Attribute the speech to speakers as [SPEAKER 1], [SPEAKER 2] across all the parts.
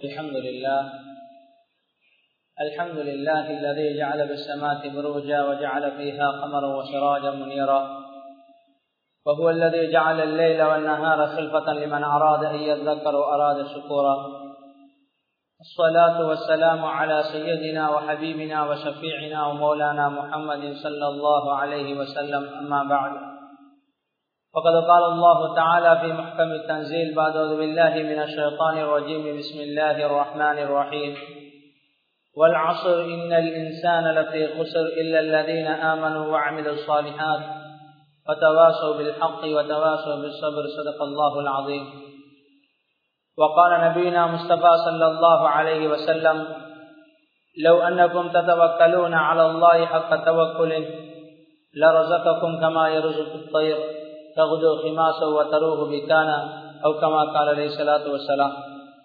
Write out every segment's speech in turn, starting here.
[SPEAKER 1] الحمد لله الحمد لله الذي جعل بالسماء بروجا وجعل فيها قمرا وسراجا منيرا وهو الذي جعل الليل والنهار خلفة لمن أراد أن يذكر وأراد شكورا الصلاة والسلام على سيدنا وحبيبنا وشفيعنا ومولانا محمد صلى الله عليه وسلم أما بعد وقد قال الله تعالى في محكم التنزيل بعد أعوذ بالله من الشيطان الرجيم بسم الله الرحمن الرحيم والعصر إن الإنسان لفي خسر إلا الذين آمنوا وعملوا الصالحات وتواصوا بالحق وتواصوا بالصبر صدق الله العظيم وقال نبينا مصطفى صلى الله عليه وسلم لو أنكم تتوكلون على الله حق توكله لرزقكم كما يرزق الطير تغدو خماسا وتروه بكانا أو كما قال عليه الصلاة والسلام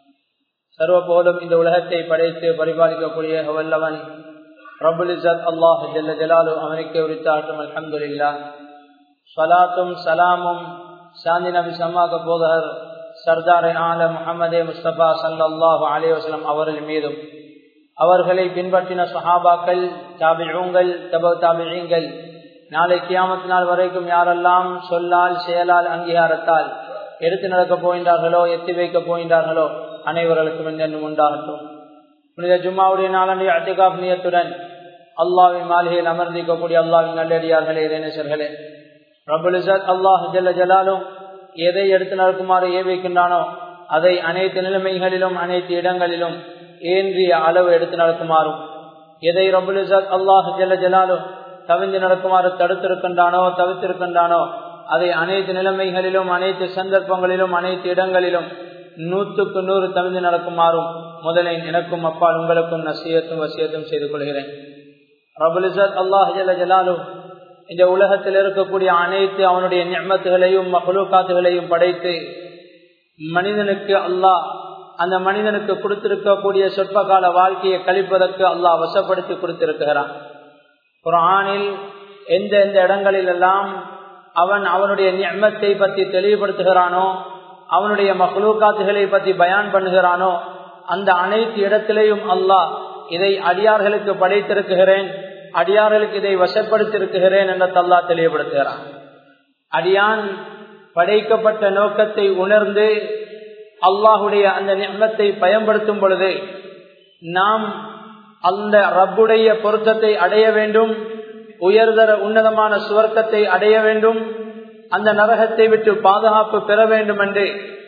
[SPEAKER 1] சர்வ போலும் இந்த உலகத்தை படைத்து பரிபாலிக்கக்கூடிய வல்லவன் ரபுல் இசத் அல்லாஹ் ஜல்ல ஜலாலு அவனுக்கு உரித்தாட்டும் அலமதுல்லா சலாத்தும் சலாமும் சாந்தி நபி சம்மாக போதகர் சர்தார் ஆல முகமதே முஸ்தபா சல்லாஹு அலி வஸ்லம் அவர்கள் மீதும் அவர்களை பின்பற்றின சஹாபாக்கள் தாபிழங்கள் தப தாபிழங்கள் நாளை கியாமத்து நாள் வரைக்கும் யாரெல்லாம் சொல்லால் செயலால் அங்கீகாரத்தால் எடுத்து நடக்கப் போகின்றார்களோ எத்தி வைக்கப் போகின்றார்களோ அனைவர்களுக்கும் என்றும் உண்டாகட்டும் புனித ஜும்மாவுடைய நாளன்றைய அட்டிகாப் நியத்துடன் அல்லாவின் மாளிகையில் அமர்ந்திக்கக்கூடிய அல்லாவின் நல்லடியார்களே இறைநேசர்களே ரபுல் இசத் அல்லாஹ் ஜல்ல ஜலாலும் எதை எடுத்து நடக்குமாறு ஏவிக்கின்றானோ அதை அனைத்து நிலைமைகளிலும் அனைத்து இடங்களிலும் ஏந்திய அளவு எடுத்து நடக்குமாறும் எதை ரபுல் இசத் அல்லாஹ் ஜல்ல ஜலாலும் தவிந்து நடக்குமாறு தடுத்திருக்கின்றானோ தவித்திருக்கின்றானோ அதை அனைத்து நிலைமைகளிலும் அனைத்து சந்தர்ப்பங்களிலும் அனைத்து இடங்களிலும் நூற்றுக்கு நூறு தவிந்து நடக்குமாறும் முதலில் எனக்கும் அப்பால் உங்களுக்கும் நசியத்தும் வசியத்தும் செய்து கொள்கிறேன் ரபுலிசத் அல்லாஹ் ஜலாலும் இந்த உலகத்தில் இருக்கக்கூடிய அனைத்து அவனுடைய நியமத்துகளையும் மகளுக்காத்துகளையும் படைத்து மனிதனுக்கு அல்லாஹ் அந்த மனிதனுக்கு கொடுத்திருக்கக்கூடிய சொற்ப கால வாழ்க்கையை கழிப்பதற்கு அல்லாஹ் வசப்படுத்தி கொடுத்திருக்கிறான் குரானில் எந்த எந்த இடங்களில் எல்லாம் அவன் அவனுடைய நியமத்தை பற்றி தெளிவுபடுத்துகிறானோ அவனுடைய மகளூக்காத்துகளை பற்றி பயான் பண்ணுகிறானோ அந்த அனைத்து இடத்திலேயும் அல்லாஹ் இதை அடியார்களுக்கு படைத்திருக்கிறேன் அடியார்களுக்கு இதை வசப்படுத்திருக்கிறேன் என்று அல்லா தெளிவுபடுத்துகிறான் அடியான் படைக்கப்பட்ட நோக்கத்தை உணர்ந்து அல்லாஹுடைய அந்த நியமத்தை பயன்படுத்தும் பொழுது நாம் அந்த ரப்புடைய பொருத்தத்தை அடைய வேண்டும் உயர்தர உன்னதமான சுவர்க்கத்தை அடைய வேண்டும் அந்த நரகத்தை விட்டு பாதுகாப்பு பெற வேண்டும் என்று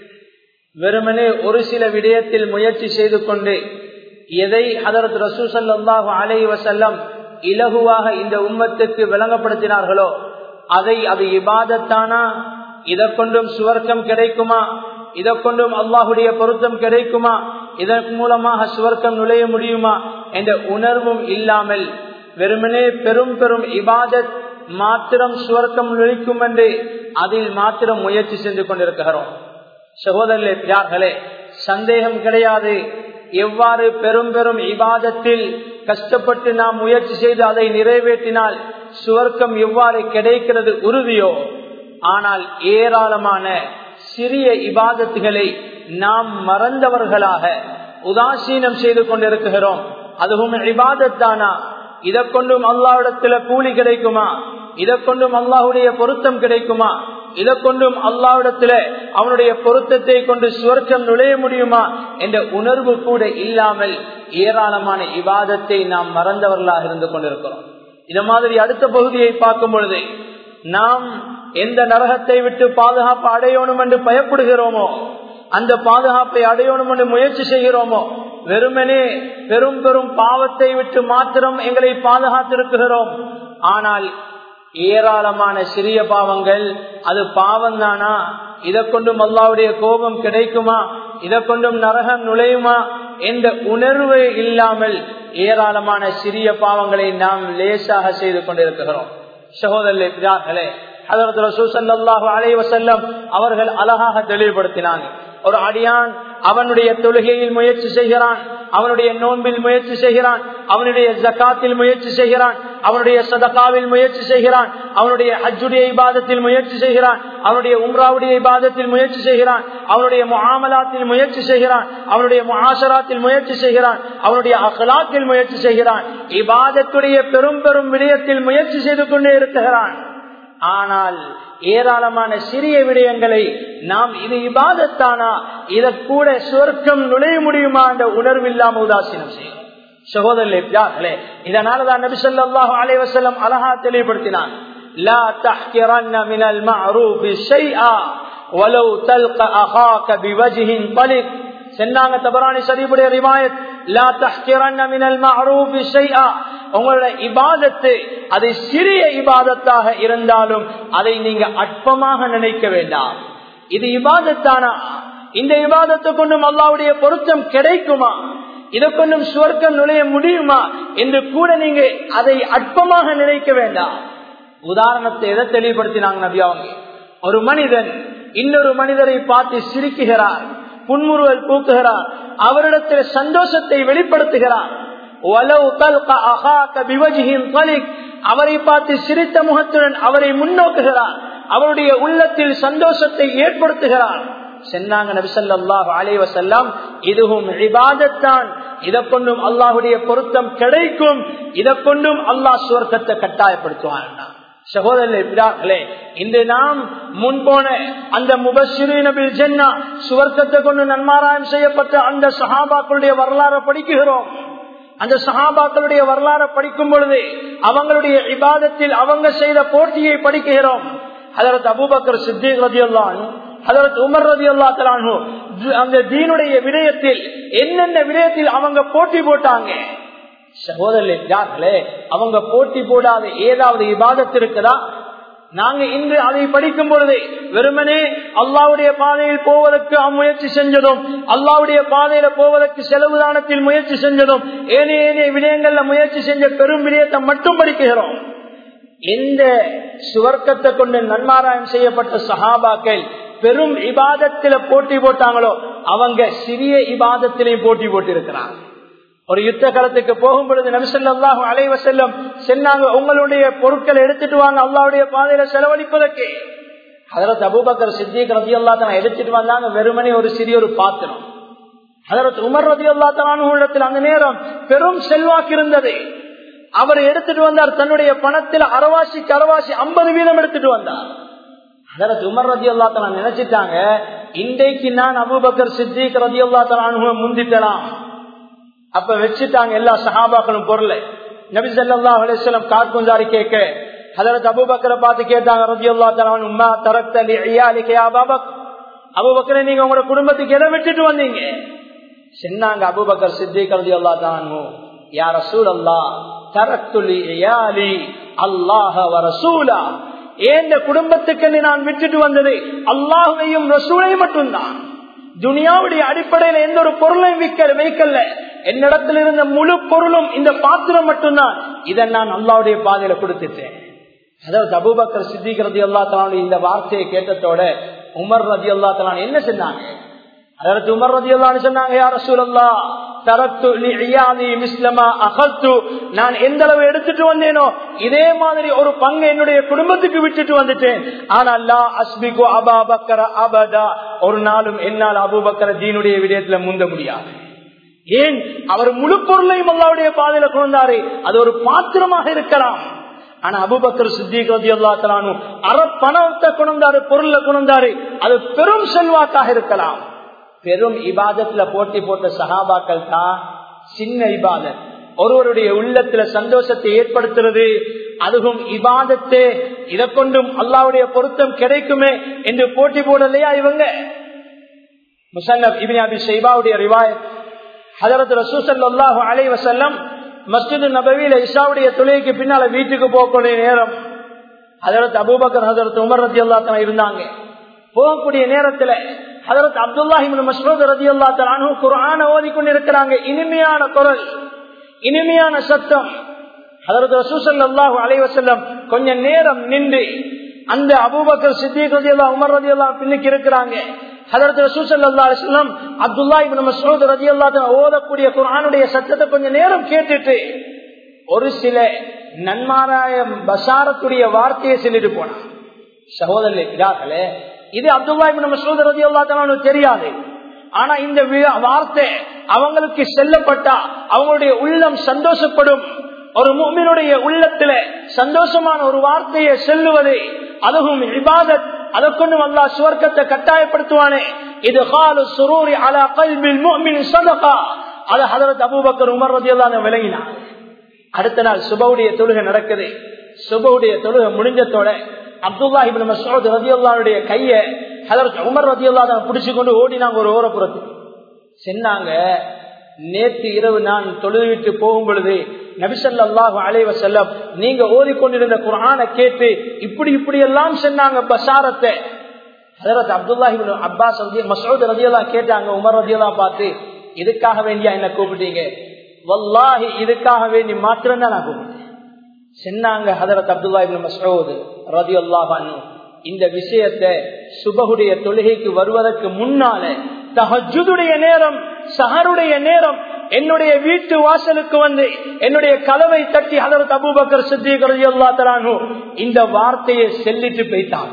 [SPEAKER 1] வெறுமனே ஒரு சில விடயத்தில் முயற்சி செய்து கொண்டு எதை அதற்கு ரசூசல்லாஹு அலை வசல்லம் இலகுவாக இந்த உம்மத்துக்கு விளங்கப்படுத்தினார்களோ அதை அது இபாதத்தானா இதை கொண்டும் சுவர்க்கம் கிடைக்குமா இதை கொண்டும் அல்லாஹுடைய பொருத்தம் கிடைக்குமா இதன் மூலமாக சுவர்க்கம் நுழைய முடியுமா என்ற உணர்வும் இல்லாமல் வெறுமனே பெரும் பெரும் இபாதத் மாத்திரம் சுவர்க்கம் நுழைக்கும் என்று அதில் மாத்திரம் முயற்சி சென்று கொண்டிருக்கிறோம் சகோதரர்களே பியார்களே சந்தேகம் கிடையாது எவ்வாறு பெரும் பெரும் இபாதத்தில் கஷ்டப்பட்டு நாம் முயற்சி செய்து அதை நிறைவேற்றினால் சுவர்க்கம் எவ்வாறு கிடைக்கிறது உறுதியோ ஆனால் ஏராளமான சிறிய இபாதத்துகளை நாம் மறந்தவர்களாக உதாசீனம் செய்து கொண்டிருக்கிறோம் அதுவும் இபாதத்தானா இதை கொண்டும் அல்லாவிடத்துல கூலி கிடைக்குமா இதை கொண்டும் அல்லாஹுடைய பொருத்தம் கிடைக்குமா இதை கொண்டும் அல்லாவிடத்துல அவனுடைய பொருத்தத்தை கொண்டு சுவர்க்கம் நுழைய முடியுமா என்ற உணர்வு கூட இல்லாமல் ஏராளமான இவாதத்தை நாம் மறந்தவர்களாக இருந்து கொண்டிருக்கிறோம் இந்த மாதிரி அடுத்த பகுதியை பார்க்கும் பொழுது நாம் எந்த நரகத்தை விட்டு பாதுகாப்பு அடையணும் என்று பயப்படுகிறோமோ அந்த பாதுகாப்பை அடையணும் என்று முயற்சி செய்கிறோமோ வெறுமனே பெரும் பெரும் பாவத்தை விட்டு மாத்திரம் எங்களை பாதுகாத்திருக்கிறோம் ஆனால் ஏராளமான சிறிய பாவங்கள் அது பாவம் தானா இதை கொண்டும் அல்லாவுடைய கோபம் கிடைக்குமா இதை கொண்டும் நரகம் நுழையுமா என்ற உணர்வு இல்லாமல் ஏராளமான சிறிய பாவங்களை நாம் லேசாக செய்து கொண்டிருக்கிறோம் சகோதரர்களே அதற்கு ரசூசல்லாஹு அலை வசல்லம் அவர்கள் அழகாக தெளிவுபடுத்தினாங்க ஒரு அடியான் அவனுடைய தொழுகையில் முயற்சி செய்கிறான் அவனுடைய நோன்பில் முயற்சி செய்கிறான் அவனுடைய ஜக்காத்தில் முயற்சி செய்கிறான் அவனுடைய சதகாவில் முயற்சி செய்கிறான் அவனுடைய ஹஜ்ஜுடைய இபாதத்தில் முயற்சி செய்கிறான் அவனுடைய உம்ராவுடைய இபாதத்தில் முயற்சி செய்கிறான் அவனுடைய முகாமலாத்தில் முயற்சி செய்கிறான் அவனுடைய முகாசராத்தில் முயற்சி செய்கிறான் அவனுடைய அகலாத்தில் முயற்சி செய்கிறான் இபாதத்துடைய பெரும் பெரும் விடயத்தில் முயற்சி செய்து கொண்டே இருக்கிறான் ஆனால் ஏராளமான சிறிய விடயங்களை நாம் இது இபாதத்தானா இத கூட சொர்க்கம் நுழைய முடியுமா என்ற உணர்வு இல்லாம உதாசீனம் செய்யும் சகோதரர்களே இதனாலதான் நபி சொல்லாஹு அலைவசல்லம் அழகா தெளிவுபடுத்தினான் لا تحقرن من المعروف شيئا ولو تلقى اخاك بوجه طلق சென்னாங்க தபரானி ஷரீஃபுடைய ரிவாயத் லா தஹ்கிரன்ன மினல் மஅரூஃப் ஷைஆ உங்களுடைய இபாதத்து அது சிறிய இபாதத்தாக இருந்தாலும் அதை நீங்க அற்பமாக நினைக்க வேண்டாம் இது இபாதத்தானா இந்த இபாதத்தை கொண்டும் அல்லாவுடைய பொருத்தம் கிடைக்குமா இதை கொண்டும் சுவர்க்கம் நுழைய முடியுமா என்று கூட நீங்க அதை அற்பமாக நினைக்க வேண்டாம் உதாரணத்தை எதை தெளிவுபடுத்தினாங்க நபி அவங்க ஒரு மனிதன் இன்னொரு மனிதரை பார்த்து சிரிக்குகிறார் புன்முறுவல் பூக்குகிறார் அவரிடத்தில் சந்தோஷத்தை வெளிப்படுத்துகிறார் அவரை பார்த்து சிரித்த முகத்துடன் அவரை முன்னோக்குகிறார் அவருடைய உள்ளத்தில் சந்தோஷத்தை ஏற்படுத்துகிறார் சென்னாங்க நபிசல்லாஹ் அலைவசல்லாம் இதுவும் இபாதத்தான் இதை கொண்டும் அல்லாஹுடைய பொருத்தம் கிடைக்கும் இதை கொண்டும் அல்லாஹ் சுவர்க்கத்தை கட்டாயப்படுத்துவான் சகோதரர்களே இன்று நாம் முன்போன அந்த முபஸ்ரீனபில் ஜென்னா சுவர்க்கத்தை கொண்டு நன்மாராயம் செய்யப்பட்ட அந்த சஹாபாக்களுடைய வரலாறு படிக்குகிறோம் அந்த சஹாபாக்களுடைய வரலாறு படிக்கும் பொழுது அவங்களுடைய இபாதத்தில் அவங்க செய்த போட்டியை படிக்குகிறோம் அதற்கு அபூபக்கர் சித்திக் ரதியுல்லான் அதற்கு உமர் ரதி அல்லா அந்த தீனுடைய விடயத்தில் என்னென்ன விடயத்தில் அவங்க போட்டி போட்டாங்க சகோதரர்களே அவங்க போட்டி போடாத ஏதாவது இபாதத்து இருக்குதா நாங்க இன்று அதை படிக்கும் பொழுது வெறுமனே அல்லாவுடைய பாதையில் போவதற்கு முயற்சி செஞ்சதும் அல்லாவுடைய பாதையில போவதற்கு செலவு தானத்தில் முயற்சி செஞ்சதும் ஏனைய ஏனைய விடயங்கள்ல முயற்சி செஞ்ச பெரும் விடயத்தை மட்டும் படிக்கிறோம் எந்த சுவர்க்கத்தை கொண்டு நன்மாராயம் செய்யப்பட்ட சஹாபாக்கள் பெரும் இபாதத்தில போட்டி போட்டாங்களோ அவங்க சிறிய இபாதத்திலையும் போட்டி போட்டு இருக்கிறாங்க ஒரு யுத்த காலத்துக்கு போகும் பொழுது நபிசல்லாஹும் அலைவ செல்லும் சென்னாங்க உங்களுடைய பொருட்களை எடுத்துட்டு வாங்க அல்லாவுடைய பாதையில செலவழிப்பதற்கு அதற்கு அபூபக்கர் சித்திக் ரதி அல்லா தான் எடுத்துட்டு வந்தாங்க வெறுமனே ஒரு சிறிய ஒரு பாத்திரம் அதற்கு உமர் ரதி அல்லா தான் அந்த நேரம் பெரும் செல்வாக்கு இருந்தது அவர் எடுத்துட்டு வந்தார் தன்னுடைய பணத்தில் அரவாசிக்கு அரவாசி ஐம்பது வீதம் எடுத்துட்டு வந்தார் அதற்கு உமர் ரதி அல்லா தான் நினைச்சிட்டாங்க இன்றைக்கு நான் அபூபக்கர் சித்திக் ரதி அல்லா தான் முந்திட்டலாம் அப்ப வச்சுட்டாங்க எல்லா சஹாபாக்களும் பொருளை நபி சல்லா அலிஸ்லம் கார்குஞ்சாரி கேட்க அதற்கு அபுபக்கரை பார்த்து கேட்டாங்க ரதி அல்லா தலான் உமா தரத்தலி ஐயாலிக்கே அபாபக் அபுபக்கரை நீங்க உங்களோட குடும்பத்துக்கு எதை விட்டுட்டு வந்தீங்க சொன்னாங்க அபுபக்கர் சித்திக் ரதி அல்லா தானு யார் ரசூல் அல்லா தரத்துலி ஐயாலி அல்லாஹ வரசூலா ஏந்த குடும்பத்துக்கு நான் விட்டுட்டு வந்தது அல்லாஹையும் ரசூலையும் மட்டும்தான் துனியாவுடைய அடிப்படையில எந்த ஒரு பொருளையும் விற்க வைக்கல என்னிடத்தில் இருந்த முழு பொருளும் இந்த பாத்திரம் மட்டும்தான் இதை நான் அல்லாவுடைய பாதையில கொடுத்துட்டேன் அதாவது அபூபக்கர் சித்திக் ரதி அல்லா தலான் இந்த வார்த்தையை கேட்டதோட உமர் ரதி அல்லா தலான் என்ன சொன்னாங்க அதற்கு உமர் ரதி அல்லான்னு சொன்னாங்க யார சூழல்லா நான் எந்த அளவு எடுத்துட்டு வந்தேனோ இதே மாதிரி ஒரு பங்கு என்னுடைய குடும்பத்துக்கு விட்டுட்டு வந்துட்டேன் ஆனா அஸ்பிகோ அபா பக்கர அபதா ஒரு நாளும் என்னால் அபுபக்கர தீனுடைய விடயத்துல முந்த முடியாது ஏன் அவர் முழு பொருளையும் அல்லாவுடைய பாதையில கொண்டாரு அது ஒரு பாத்திரமாக இருக்கலாம் ஆனா அபுபக்கர் சித்திக் ரதி அல்லா தலானு அற பணத்தை கொண்டாரு பொருளை கொண்டாரு அது பெரும் செல்வாக்காக இருக்கலாம் பெரும் இபாதத்துல போட்டி போட்ட சகாபாக்கள் தான் சின்ன இபாதத் ஒருவருடைய உள்ளத்துல சந்தோஷத்தை ஏற்படுத்துறது அதுவும் இபாதத்தே இதை கொண்டும் அல்லாவுடைய பொருத்தம் கிடைக்குமே என்று போட்டி போடலையா இவங்க முசன்னப் இபின் அபி ஷைபாவுடைய ரிவாயத் ஹதரத் ரசூசல்லாஹு அலை வசல்லம் மஸ்ஜிது நபவியில இஷாவுடைய தொழிலுக்கு பின்னால வீட்டுக்கு போகக்கூடிய நேரம் ஹதரத் அபூபக்கர் ஹதரத் உமர் ரத்தி அல்லா இருந்தாங்க போகக்கூடிய நேரத்துல ஹதரத் அப்துல்லாஹிபின் மஸ்ரூத் ரதி அல்லா தலானு குரான ஓதிக்கொண்டிருக்கிறாங்க இனிமையான குரல் இனிமையான சத்தம் ஹதரத் ரசூசல்லாஹு அலைவசல்லம் கொஞ்ச நேரம் நின்று அந்த அபூபக்கர் சித்திக் ரதி அல்லா உமர் ரதி அல்லா பின்னுக்கு இருக்கிறாங்க ஹதரத் ரசூசல்லா அலிஸ்லாம் அப்துல்லா இபின் மசூத் ரதி அல்லா ஓதக்கூடிய குரானுடைய சத்தத்தை கொஞ்ச நேரம் கேட்டுட்டு ஒரு சில நன்மாராய பசாரத்துடைய வார்த்தையை சொல்லிட்டு போனான் சகோதரர்களே இது அப்துல்லா மசூத் ரதி அல்லா தெரியாது ஆனா இந்த வார்த்தை அவங்களுக்கு செல்லப்பட்டா அவங்களுடைய உள்ளம் சந்தோஷப்படும் ஒரு மூமினுடைய உள்ளத்துல சந்தோஷமான ஒரு வார்த்தையை செல்லுவது அதுவும் இபாதத் அதை கொண்டு அல்லா சுவர்க்கத்தை கட்டாயப்படுத்துவானே இது காலு சுரூரி அலா கல்பில் மூமின் சதகா அது ஹதரத் அபூபக்கர் உமர் ரதி அல்லா விளங்கினார் அடுத்த நாள் சுபவுடைய தொழுகை நடக்குது சுபவுடைய தொழுகை முடிஞ்சத்தோட அப்துல்லா இபின் மசூத் ரதியுல்லாவுடைய கைய ஹதரத் உமர் ரதியுல்லா தான் பிடிச்சு கொண்டு ஓடினாங்க ஒரு ஓரப்புறத்துக்கு சென்னாங்க நேற்று இரவு நான் தொழுவிட்டு போகும் பொழுது நபிசல்லாஹு அலைவ செல்லம் நீங்க ஓதிக்கொண்டிருந்த குரான கேட்டு இப்படி இப்படி எல்லாம் சொன்னாங்க பசாரத்தை ஹதரத் அப்துல்லா அப்பாஸ் மசூத் ரதியெல்லாம் கேட்டாங்க உமர் ரதியெல்லாம் பார்த்து இதுக்காக வேண்டியா என்ன கூப்பிட்டீங்க வல்லாஹி இதுக்காக வேண்டி மாத்திரம் தான் நான் கூப்பிட்டேன் சென்னாங்க ஹதரத் அப்துல்லா இபின் மசூத் ரதி அல்லாஹானு இந்த விஷயத்தை சுபகுடைய தொழுகைக்கு வருவதற்கு முன்னால தஹஜுடைய நேரம் சஹருடைய நேரம் என்னுடைய வீட்டு வாசலுக்கு வந்து என்னுடைய கலவை தட்டி ஹதரத் அபூபக்கர் சித்திக் ரதி அல்லா தரானு இந்த வார்த்தையை செல்லிட்டு போயிட்டாங்க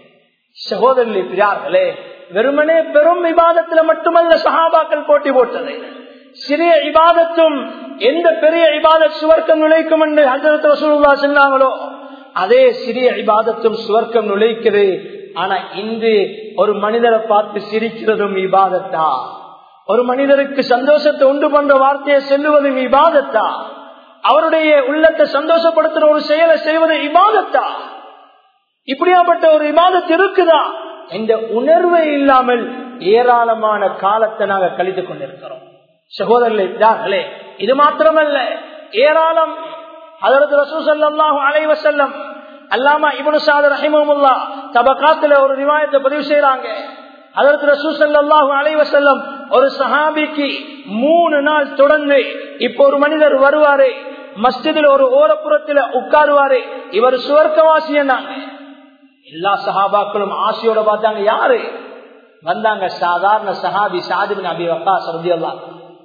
[SPEAKER 1] சகோதரர்களே பிரியார்களே வெறுமனே பெரும் விவாதத்துல மட்டுமல்ல சஹாபாக்கள் போட்டி போட்டது சிறிய இபாதத்தும் எந்த பெரிய இபாதத் சுவர்க்கம் நுழைக்கும் என்று ஹசரத் ரசூலுல்லா சொன்னாங்களோ அதே சிறிய இபாதத்தும் சுவர்க்கம் நுழைக்குது ஆனா இன்று ஒரு மனிதரை பார்த்து சிரிக்கிறதும் இபாதத்தா ஒரு மனிதருக்கு சந்தோஷத்தை உண்டு பண்ற வார்த்தையை செல்லுவதும் இபாதத்தா அவருடைய உள்ளத்தை சந்தோஷப்படுத்துற ஒரு செயலை செய்வது இபாதத்தா இப்படியாப்பட்ட ஒரு இபாதத்து இருக்குதா என்ற உணர்வே இல்லாமல் ஏராளமான காலத்தை நாங்க கழித்துக் கொண்டிருக்கிறோம் சகோதரர்களே இது மாத்திரமல்ல ஏராளம் அதற்கு ரசூசல்லாஹு அலைவசல்லம் அல்லாமா இபனு சாத ரஹிமுல்லா தபகாத்துல ஒரு ரிவாயத்தை பதிவு செய்யறாங்க அதற்கு ரசூசல்லாஹு அலைவசல்லம் ஒரு சஹாபிக்கு மூணு நாள் தொடர்ந்து இப்ப ஒரு மனிதர் வருவாரு மஸ்ஜிதில் ஒரு ஓரப்புறத்துல உட்காருவாரு இவர் சுவர்க்கவாசி என்னாங்க எல்லா சஹாபாக்களும் ஆசையோட பார்த்தாங்க யாரு வந்தாங்க சாதாரண சஹாபி சாதிபின் அபி வக்கா சரதியல்லா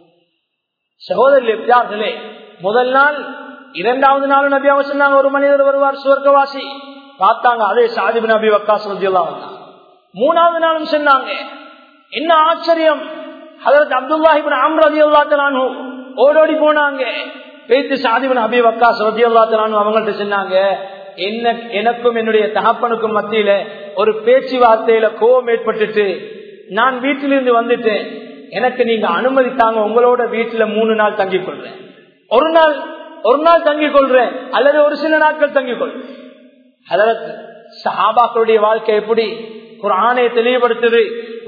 [SPEAKER 1] சகோதரர்களே முதல் நாள் இரண்டாவது நாள் நபி அவங்க சொன்னாங்க ஒரு மனிதர் வருவார் சுவர்க்கவாசி பார்த்தாங்க அதே சாதிபின் அபி வக்கா சரதியல்லா வந்தாங்க மூணாவது நாளும் சொன்னாங்க என்ன ஆச்சரியம் அதற்கு அப்துல்லாஹிபின் அம்ரதி அல்லாத்தலானு ஓடோடி போனாங்க பேத்து சாதிபின் அபி வக்கா சரதி அல்லாத்தலானு அவங்கள்ட்ட சொன்னாங்க என்ன எனக்கும் என்னுடைய தகப்பனுக்கும் மத்தியில ஒரு பேச்சுவார்த்தையில கோபம் ஏற்பட்டுட்டு நான் வீட்டிலிருந்து வந்துட்டேன் எனக்கு நீங்க அனுமதித்தாங்க உங்களோட வீட்டுல மூணு நாள் தங்கிக் கொள்றேன் ஒரு நாள் ஒரு நாள் தங்கிக் கொள்றேன் அல்லது ஒரு சில நாட்கள் தங்கிக் கொள்றேன் அதற்கு சஹாபாக்களுடைய வாழ்க்கை எப்படி குரானை தெளிவுபடுத்துது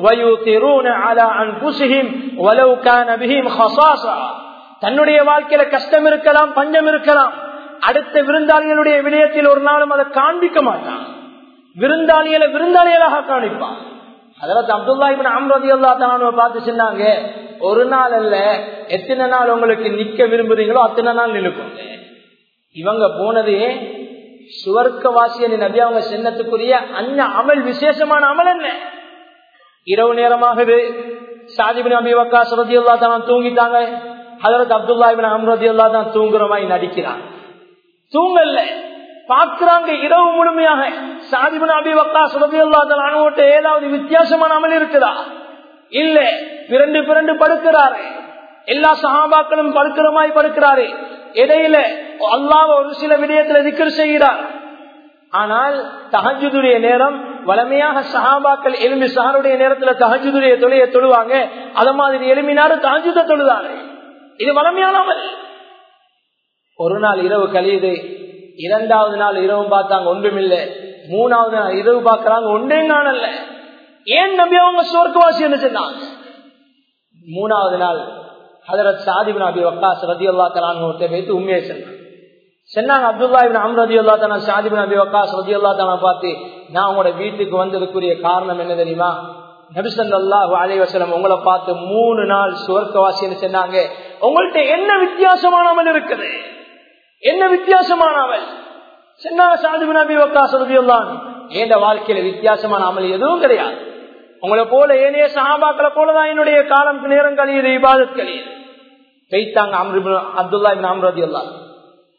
[SPEAKER 1] தன்னுடைய வாழ்க்கையில கஷ்டம் இருக்கலாம் பஞ்சம் இருக்கலாம் அடுத்த விருந்தாளிகளுடைய விடயத்தில் ஒரு நாளும் அதை காண்பிக்க மாட்டான் விருந்தாளிகளை விருந்தாளிகளாக காணிப்பான் அதற்கு அப்துல்லா இப்ப அம்ரதி அல்லா தானு பார்த்து சொன்னாங்க ஒரு நாள் அல்ல எத்தனை நாள் உங்களுக்கு நிக்க விரும்புறீங்களோ அத்தனை நாள் நிலுக்குங்க இவங்க போனதே சுவர்க்க வாசிய நபி அவங்க சின்னத்துக்குரிய அந்த அமல் விசேஷமான அமல் என்ன இரவு நேரமாகுது சாதிபின் அபி வக்கா சுரதி அல்லா தான் தூங்கிட்டாங்க அதற்கு அப்துல்லா இபின் அம்ரதி அல்லா தான் தூங்குற மாதிரி நடிக்கிறாங்க தூங்கல்ல பார்க்கிறாங்க இரவு முழுமையாக சாதிபன் அபி வக்கா சுரதி அல்லா தான் அனுபவத்தை ஏதாவது வித்தியாசமான அமல் இருக்குதா இல்ல பிறண்டு பிறண்டு படுக்கிறாரு எல்லா சகாபாக்களும் படுக்கிற மாதிரி படுக்கிறாரு இடையில அல்லாவ ஒரு சில விடயத்துல திக்கர் செய்கிறார் ஆனால் தகஜுடைய நேரம் வளமையாக சஹாபாக்கள் எலும்பி சஹருடைய நேரத்துல தகஜுடைய தொழிலை தொழுவாங்க அத மாதிரி எலும்பினாரு தகஜுத தொழுதாரு இது வளமையானவள் ஒரு நாள் இரவு கழியுது இரண்டாவது நாள் இரவு பார்த்தாங்க ஒன்றுமில்ல மூணாவது நாள் இரவு பார்க்கறாங்க ஒன்றே காணல ஏன் நம்பி அவங்க சோர்க்கவாசி என்ன சொன்னாங்க மூணாவது நாள் ஹதரத் சாதிபின் அபி வக்காஸ் ரதி அல்லா தலான் வைத்து உண்மையை சொன்னாங்க சொன்னாங்க அப்துல்லா இபின் அம் ரதி அல்லா தலா சாதிபின் அபி வக்காஸ் ரதி அல்லா தலா பார்த்து நான் உங்களோட வீட்டுக்கு வந்ததுக்குரிய காரணம் என்ன தெரியுமா நபிசல்லாஹு அலைவசலம் உங்களை பார்த்து மூணு நாள் சுவர்க்கவாசின்னு சொன்னாங்க உங்கள்ட்ட என்ன வித்தியாசமானவன் இருக்குது என்ன வித்தியாசமானவன் சொன்னாங்க சாதிபின் அபி வக்காஸ் ரதி அல்லான் ஏண்ட வாழ்க்கையில வித்தியாசமான அமல் எதுவும் கிடையாது உங்களை போல ஏனைய சஹாபாக்களை போலதான் என்னுடைய காலம் நேரம் கழியுது இபாதத் கழியுது வைத்தாங்க அப்துல்லா அம்ரதி அல்லா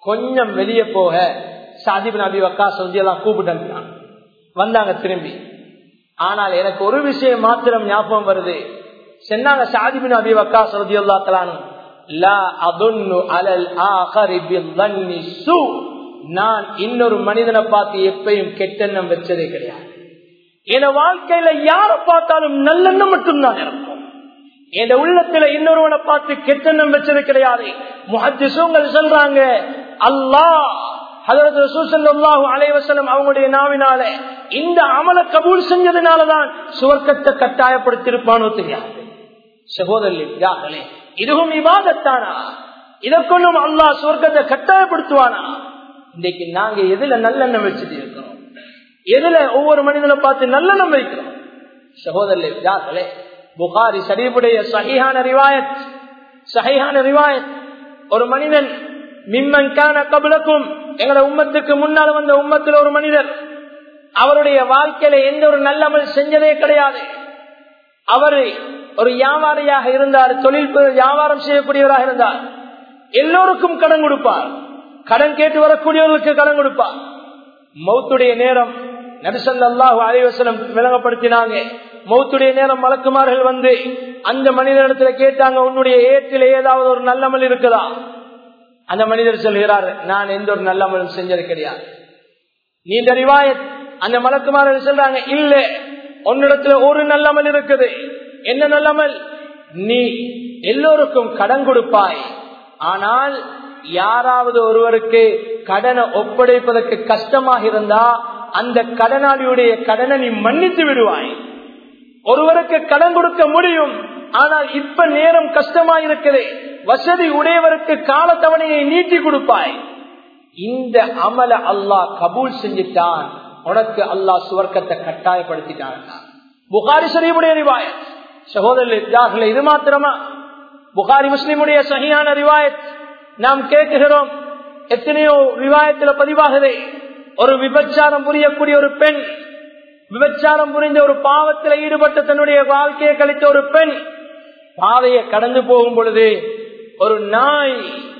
[SPEAKER 1] கொஞ்சம் வெளியே போக சாதிபின் அபி வக்கா எல்லாம் கூப்பிட்டு வந்தாங்க திரும்பி ஆனால் எனக்கு ஒரு விஷயம் மாத்திரம் ஞாபகம் வருது சென்னாங்க சாதிபின் அபி வக்கா சொல்லியல்லா தலானு நான் இன்னொரு மனிதனை பார்த்து எப்பயும் கெட்டெண்ணம் வச்சதே கிடையாது என் வாழ்க்கையில யார பார்த்தாலும் நல்லெண்ணம் மட்டும்தான் இருக்கும் என் உள்ளத்துல இன்னொருவனை பார்த்து கெட்டெண்ணம் வச்சது கிடையாது முஹத்திசூங்கள் சொல்றாங்க அல்லாஹ் அவங்களுடைய நாவினால இந்த அமல கபூல் செஞ்சதுனாலதான் சுவர்க்கத்தை கட்டாயப்படுத்திருப்பானோ தெரியாது சகோதரர்களே இதுவும் விவாதத்தானா இதற்கொள்ளும் அல்லாஹ் சுவர்க்கத்தை கட்டாயப்படுத்துவானா இன்றைக்கு நாங்க எதுல நல்லெண்ணம் வச்சுட்டு இருக்கிறோம் எதுல ஒவ்வொரு மனிதனை பார்த்து நல்லெண்ணம் வைக்கிறோம் சகோதரர்களே புகாரி ஷரீஃபுடைய சஹிஹான ரிவாயத் சஹிஹான ரிவாயத் ஒரு மனிதன் மிம்மன் கான கபலக்கும் எங்களோட உம்மத்துக்கு முன்னால் வந்த உம்மத்தில் ஒரு மனிதர் அவருடைய வாழ்க்கையில எந்த ஒரு நல்லமல் செஞ்சதே கிடையாது அவரு ஒரு வியாபாரியாக இருந்தார் தொழில் வியாபாரம் செய்யக்கூடியவராக இருந்தார் எல்லோருக்கும் கடன் கொடுப்பார் கடன் கேட்டு வரக்கூடியவர்களுக்கு கடன் கொடுப்பார் மௌத்துடைய நேரம் நபிசல்லாஹு அலைவசனம் விளங்கப்படுத்தினாங்க மௌத்துடைய நேரம் மலக்குமார்கள் வந்து அந்த மனிதனிடத்துல கேட்டாங்க உன்னுடைய ஏற்றில் ஏதாவது ஒரு நல்லமல் இருக்குதா அந்த மனிதர் சொல்கிறார் நான் எந்த ஒரு நல்லமலும் செஞ்சது கிடையாது நீண்ட ரிவாயத் அந்த மலக்குமார்கள் சொல்றாங்க இல்ல உன்னிடத்துல ஒரு நல்லமல் இருக்குது என்ன நல்லமல் நீ எல்லோருக்கும் கடன் கொடுப்பாய் ஆனால் யாராவது ஒருவருக்கு கடனை ஒப்படைப்பதற்கு கஷ்டமாக இருந்தா அந்த கடனாளியுடைய கடனை நீ மன்னித்து விடுவாய் ஒருவருக்கு கடன் கொடுக்க முடியும் ஆனால் இப்ப நேரம் கஷ்டமா இருக்குது வசதி உடையவருக்கு காலத்தவணையை நீட்டி கொடுப்பாய் இந்த அமல அல்லாஹ் கபூல் செஞ்சுட்டான் உனக்கு அல்லாஹ் சுவர்க்கத்தை கட்டாயப்படுத்திட்டான் புகாரி ஷரீஃபுடைய ரிவாயத் சகோதரர்களே இது மாத்திரமா புகாரி முஸ்லிமுடைய சகியான ரிவாயத் நாம் கேட்கிறோம் எத்தனையோ ரிவாயத்தில் பதிவாகுதே ஒரு விபச்சாரம் புரியக்கூடிய ஒரு பெண் விபச்சாரம் புரிந்த ஒரு பாவத்தில் ஈடுபட்ட தன்னுடைய வாழ்க்கையை கழித்த ஒரு பெண் பாதையை கடந்து போகும் பொழுது ஒரு நாய்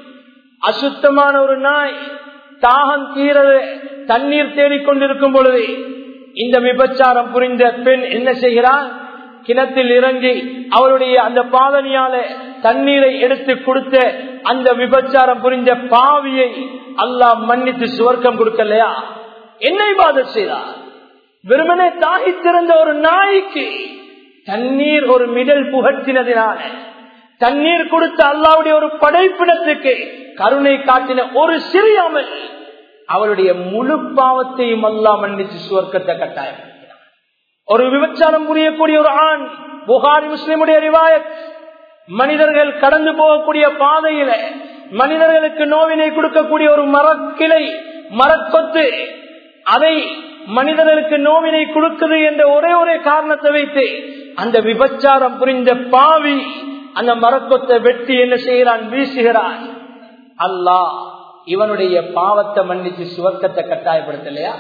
[SPEAKER 1] அசுத்தமான ஒரு நாய் தாகம் தீரது தண்ணீர் தேடிக்கொண்டிருக்கும் பொழுது இந்த விபச்சாரம் புரிந்த பெண் என்ன செய்கிறார் கிணத்தில் இறங்கி அவருடைய அந்த பாதனியால தண்ணீரை எடுத்து கொடுத்த அந்த விபச்சாரம் புரிந்த பாவியை அல்லாஹ் மன்னித்து சுவர்க்கம் கொடுக்கலையா என்னை பாத செய்தார் வெறுமனே தாகித்திருந்த ஒரு நாய்க்கு தண்ணீர் ஒரு மிடல் புகட்டினதினால தண்ணீர் கொடுத்த அல்லாவுடைய ஒரு படைப்பினத்துக்கு கருணை காட்டின ஒரு சிறியாமல் அவருடைய முழு பாவத்தையும் அல்லா மன்னிச்சு சுவர்க்கத்தை கட்டாயம் ஒரு விபச்சாரம் புரியக்கூடிய ஒரு ஆண் புகாரி முஸ்லிமுடைய ரிவாயத் மனிதர்கள் கடந்து போகக்கூடிய பாதையில மனிதர்களுக்கு நோவினை கொடுக்கக்கூடிய ஒரு மரக்கிளை மரக்கொத்து அதை மனிதர்களுக்கு நோவினை கொடுக்குது என்ற ஒரே ஒரே காரணத்தை வைத்து அந்த விபச்சாரம் புரிந்த பாவி அந்த மரக்கொத்தை வெட்டி என்ன செய்கிறான் வீசுகிறான் அல்லாஹ் இவனுடைய பாவத்தை மன்னிச்சு சுவர்க்கத்தை கட்டாயப்படுத்தலையா